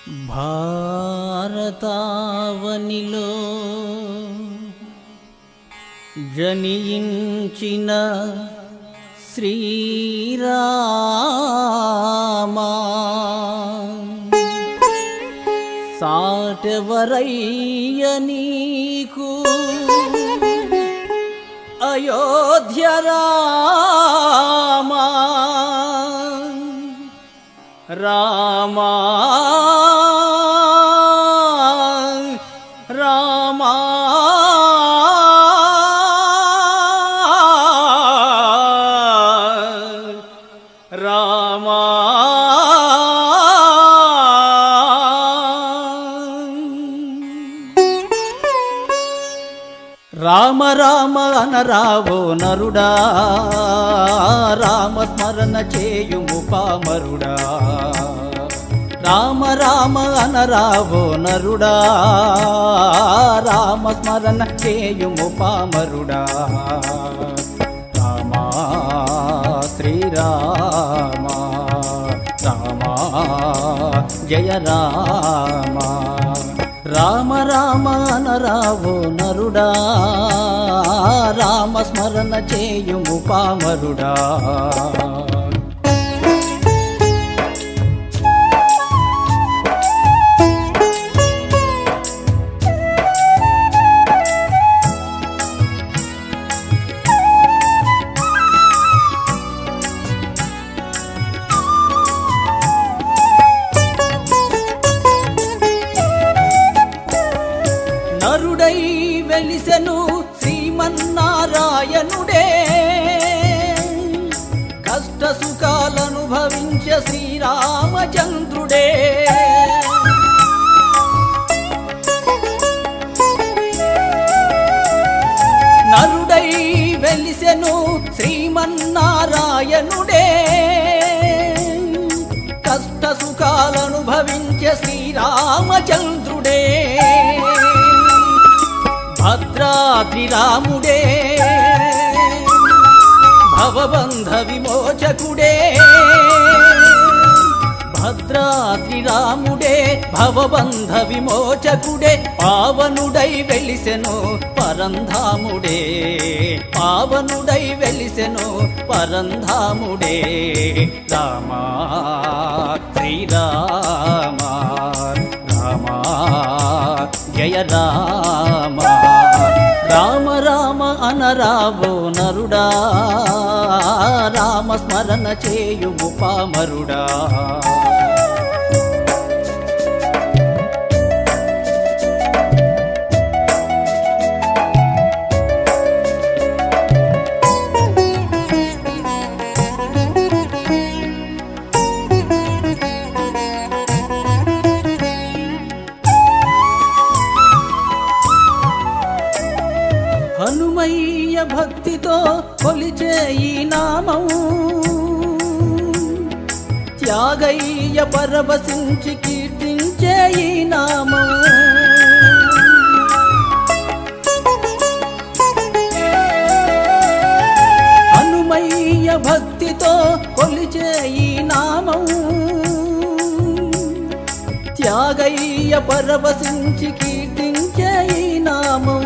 భారతావనిలో జనించిన శ్రీరామా సాటెవరయ్య నీకు అయోధ్య రామా రామా రామా రామా రామ రామ అనరావో నరుడా రామ స్మరణ చేయుము పామరుడా రామ రామ అనరావో నరుడా రామ స్మరణ చేయుము పామరుడా రామా శ్రీరామ రామా జయ రామ రామ రామ అనరావో నరుడా రామ స్మరణ చేయుము పామరుడా నరుడై వెలిసెను శ్రీమన్నారాయణుడే కష్ట సుఖాలనుభవించ శ్రీరామచంద్రుడే నరుడై వెలిసెను శ్రీమన్నారాయణుడే కష్ట సుఖాలనుభవించ శ్రీరామచంద్రుడే భద్రాద్రి రాముడే భవబంధ విమోచకుడే భద్రాద్రి రాముడే భవబంధ విమోచకుడే పావనుడై వెలిసెను పరంధాముడే పావనుడై వెలిసెను పరంధాముడే రామా శ్రీరామ రామా జయ రామ రామ రామ అనరావో నరుడా రామ స్మరణ చేయుము పామరుడా హనుమయ్య భక్తితో కొలిచే ఈ నామం త్యాగయ్య పరవశించి కీర్తించే ఈ నామం హనుమయ్య భక్తితో కొలిచే ఈ నామం త్యాగయ్య పరవశించి కీర్తించే ఈ నామం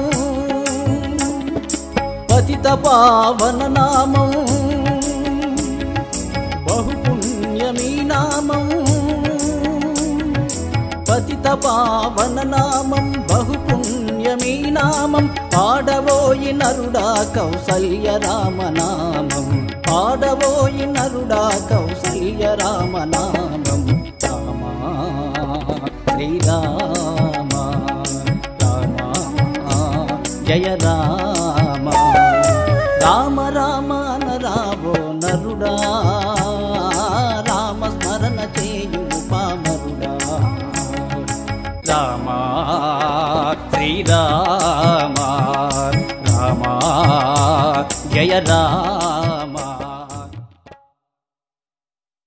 పతిత పావన నామం బహుపుణ్యమీ నామం పతిత పావన నామం బహుపుణ్యమీ నామం పాడవోయి నరుడా కౌసల్య రామనామం పాడవోయి నరుడా కౌసల్య రామనామం రామా శ్రీరామ రామా జయ రామ రామ రామ నరావో నరుడా రామ స్మరణ చేయుము పామరుడా రామ శ్రీరామ రామ జయ రామ